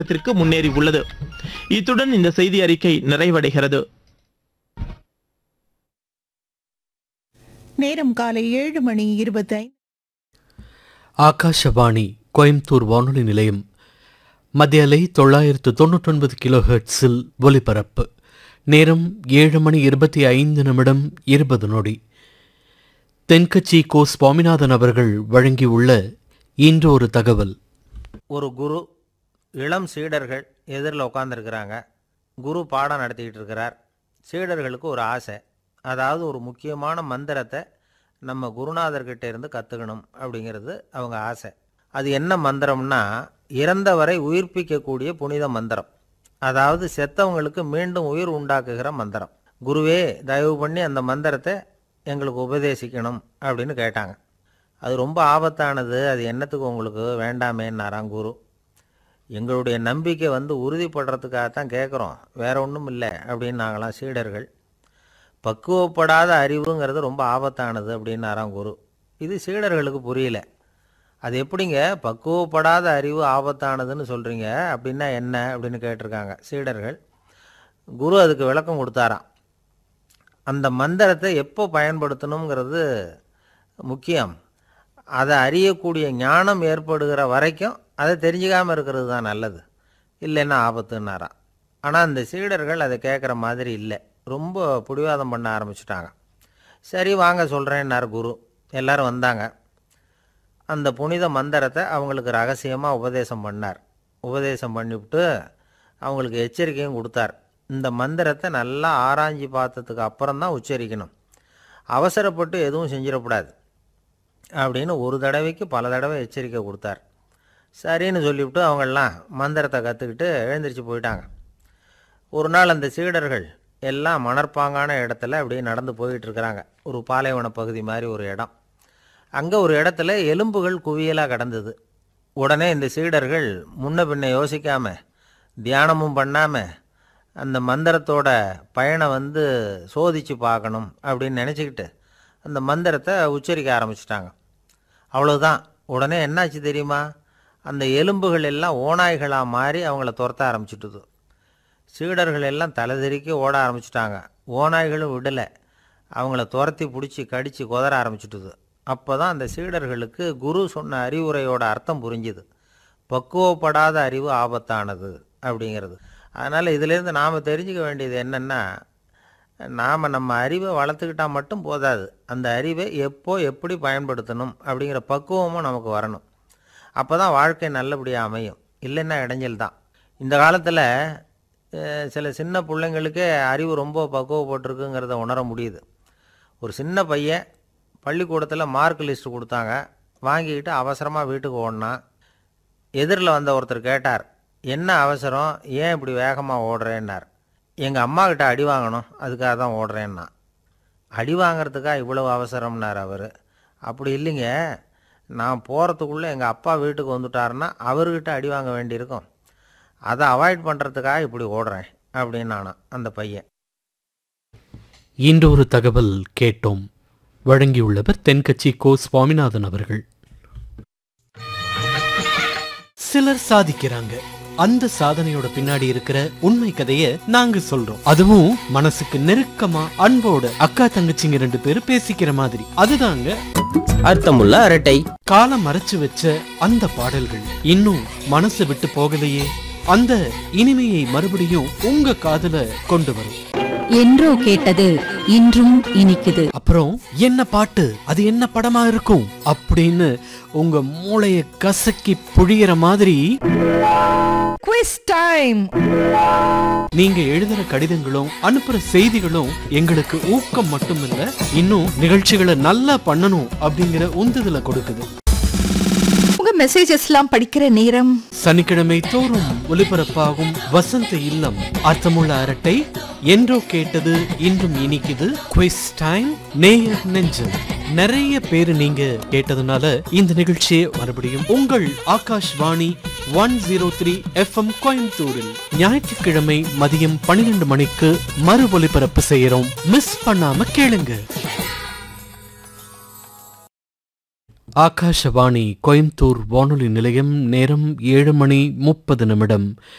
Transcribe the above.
த்திற்கு முன்னேறி உள்ளது இத்துடன் இந்த செய்தி அறிக்கை நிறைவடைகிறது நேரம் காலை ஏழு மணி இருபத்தி ஆகாஷவாணி கோயம்புத்தூர் வானொலி நிலையம் மத்திய அலை தொள்ளாயிரத்து தொண்ணூற்றொன்பது கிலோ ஹெர்ட்ஸில் ஒலிபரப்பு நேரம் ஏழு மணி இருபத்தி ஐந்து நிமிடம் இருபது நொடி தென்கட்சி கோ சுவாமிநாதன் அவர்கள் வழங்கியுள்ள இன்று ஒரு தகவல் ஒரு குரு இளம் சீடர்கள் எதிரில் உட்காந்துருக்கிறாங்க குரு பாடம் நடத்திக்கிட்டு இருக்கிறார் சீடர்களுக்கு ஒரு ஆசை அதாவது ஒரு முக்கியமான மந்திரத்தை நம்ம குருநாதர்கிட்ட இருந்து கற்றுக்கணும் அப்படிங்கிறது அவங்க ஆசை அது என்ன மந்திரம்னா இறந்தவரை உயிர்ப்பிக்கக்கூடிய புனித மந்திரம் அதாவது செத்தவங்களுக்கு மீண்டும் உயிர் உண்டாக்குகிற மந்திரம் குருவே தயவு பண்ணி அந்த மந்திரத்தை எங்களுக்கு உபதேசிக்கணும் அப்படின்னு கேட்டாங்க அது ரொம்ப ஆபத்தானது அது என்னத்துக்கு உங்களுக்கு வேண்டாமேன்னாராம் குரு எங்களுடைய நம்பிக்கை வந்து உறுதிப்படுறதுக்காகத்தான் கேட்குறோம் வேற ஒன்றும் இல்லை அப்படின்னாங்களாம் சீடர்கள் பக்குவப்படாத அறிவுங்கிறது ரொம்ப ஆபத்தானது அப்படின்னாராம் குரு இது சீடர்களுக்கு புரியல அது எப்படிங்க பக்குவப்படாத அறிவு ஆபத்தானதுன்னு சொல்கிறீங்க அப்படின்னா என்ன அப்படின்னு கேட்டிருக்காங்க சீடர்கள் குரு அதுக்கு விளக்கம் கொடுத்தாராம் அந்த மந்திரத்தை எப்போ பயன்படுத்தணுங்கிறது முக்கியம் அதை அறியக்கூடிய ஞானம் ஏற்படுகிற வரைக்கும் அதை தெரிஞ்சுக்காமல் இருக்கிறது தான் நல்லது இல்லைன்னா ஆபத்துன்னாராம் ஆனால் அந்த சீடர்கள் அதை கேட்குற மாதிரி இல்லை ரொம்ப பிடிவாதம் பண்ண ஆரம்பிச்சிட்டாங்க சரி வாங்க சொல்கிறேன்னார் குரு எல்லாரும் வந்தாங்க அந்த புனித மந்திரத்தை அவங்களுக்கு ரகசியமாக உபதேசம் பண்ணார் உபதேசம் பண்ணிவிட்டு அவங்களுக்கு எச்சரிக்கையும் கொடுத்தார் இந்த மந்திரத்தை நல்லா ஆராய்ஞ்சு பார்த்ததுக்கு அப்புறம் தான் உச்சரிக்கணும் அவசரப்பட்டு எதுவும் செஞ்சிடக்கூடாது அப்படின்னு ஒரு தடவைக்கு பல தடவை எச்சரிக்கை கொடுத்தார் சரின்னு சொல்லிவிட்டு அவங்கெல்லாம் மந்திரத்தை கற்றுக்கிட்டு எழுந்திரிச்சு போயிட்டாங்க ஒரு நாள் அந்த சீடர்கள் எல்லாம் மணற்பாங்கான இடத்துல அப்படியே நடந்து போயிட்டு இருக்கிறாங்க ஒரு பாலைவன பகுதி மாதிரி ஒரு இடம் அங்கே ஒரு இடத்துல எலும்புகள் குவியலாக கிடந்தது உடனே இந்த சீடர்கள் முன்ன பின்ன யோசிக்காம தியானமும் பண்ணாமல் அந்த மந்திரத்தோட பயனை வந்து சோதித்து பார்க்கணும் அப்படின்னு நினச்சிக்கிட்டு அந்த மந்திரத்தை உச்சரிக்க ஆரம்பிச்சிட்டாங்க அவ்வளோதான் உடனே என்னாச்சு தெரியுமா அந்த எலும்புகள் எல்லாம் ஓநாய்களாக மாறி அவங்கள துரத்த ஆரம்பிச்சிட்டுது சீடர்கள் எல்லாம் தலைதெறிக்க ஓட ஆரம்பிச்சிட்டாங்க ஓநாய்களும் விடலை அவங்கள துரத்தி பிடிச்சி கடித்து குதற ஆரம்பிச்சிட்டுது அப்போ தான் அந்த சீடர்களுக்கு குரு சொன்ன அறிவுரையோட அர்த்தம் புரிஞ்சுது பக்குவப்படாத அறிவு ஆபத்தானது அப்படிங்கிறது அதனால் இதிலேருந்து நாம் தெரிஞ்சுக்க வேண்டியது என்னென்னா நாம் நம்ம அறிவை வளர்த்துக்கிட்டா மட்டும் போதாது அந்த அறிவை எப்போ எப்படி பயன்படுத்தணும் அப்படிங்கிற பக்குவமும் நமக்கு வரணும் அப்போ தான் வாழ்க்கை நல்லபடியாக அமையும் இல்லைன்னா இடைஞ்சல் தான் இந்த காலத்தில் அஹ், சில சின்ன பிள்ளைங்களுக்கே அறிவு ரொம்ப பக்குவப்பட்டிருக்குங்கிறத உணர முடியுது ஒரு சின்ன பையன் பள்ளிக்கூடத்தில் மார்க் லிஸ்ட் கொடுத்தாங்க வாங்கிக்கிட்டு அவசரமாக வீட்டுக்கு ஓடினான் எதிரில் வந்த ஒருத்தர் கேட்டார் என்ன அவசரம் ஏன் இப்படி வேகமாக ஓடுறேன்னார் எங்கள் அம்மா கிட்ட அடி வாங்கணும் அதுக்காக தான் ஓடுறேன்னா அடி வாங்குறதுக்கா இவ்வளவு அவசரம்னார் அவர் அப்படி இல்லைங்க நான் போகிறதுக்குள்ளே எங்கள் அப்பா வீட்டுக்கு வந்துட்டாருன்னா அவர்கிட்ட அடி வாங்க வேண்டியிருக்கும் அதை அவாய்ட் பண்ணுறதுக்காக இப்படி ஓடுறேன் அப்படின்னு நானா அந்த பையன் இன்று ஒரு தகவல் கேட்டோம் வழங்கியுள்ளவர் தென்கட்சி கோ சுவாமிநாதன் அவர்கள் சிலர் சாதிக்கிறாங்க அந்த சாதனையோட பின்னாடி இருக்கிற உண்மை கதைய நாங்க சொல்றோம் அதுவும் மனசுக்கு நெருக்கமா அன்போட அக்கா தங்கச்சிங்க ரெண்டு பேரும் பேசிக்கிற மாதிரி அதுதாங்க அர்த்தமுள்ள அரட்டை காலம் மறைச்சு வச்ச அந்த பாடல்கள் இன்னும் மனசு விட்டு போகலையே அந்த இனிமையை மறுபடியும் உங்க காதுல கொண்டு வரும் என்றோ கேட்டது இன்றும் இனிக்குது அப்புறம் என்ன பாட்டு அது என்ன படமா இருக்கும் அப்படின்னு உங்க மூளைய கசக்கி புழியிற மாதிரி குவிஸ் டைம் நீங்க எழுதுற கடிதங்களும் அனுப்புற செய்திகளும் எங்களுக்கு ஊக்கம் மட்டும் இல்ல இன்னும் நிகழ்ச்சிகளை நல்லா பண்ணணும் அப்படிங்கிற உந்துதலை கொடுக்குது உங்க மெசேஜஸ்லாம் படிக்கிற நேரம் சனிக்கிழமை தோறும் ஒலிபரப்பாகும் வசந்த இல்லம் அர்த்தமுள்ள அரட்டை என்றோ கேட்டது இன்றும் இனிக்குது குவிஸ் டைம் நேயர் நெஞ்சம் நிறைய பேரு நீங்க கேட்டதுனால இந்த நிகழ்ச்சியை மறுபடியும் உங்கள் Akashvani one zero three FM கோயம்புத்தூரில் ஞாயிற்றுக்கிழமை மதியம் பன்னிரெண்டு மணிக்கு மறு ஒலிபரப்பு செய்யறோம் மிஸ் பண்ணாம கேளுங்க ஆகாஷவாணி கோயம்புத்தூர் வானொலி நிலையம் நேரம் ஏழு மணி முப்பது நிமிடம்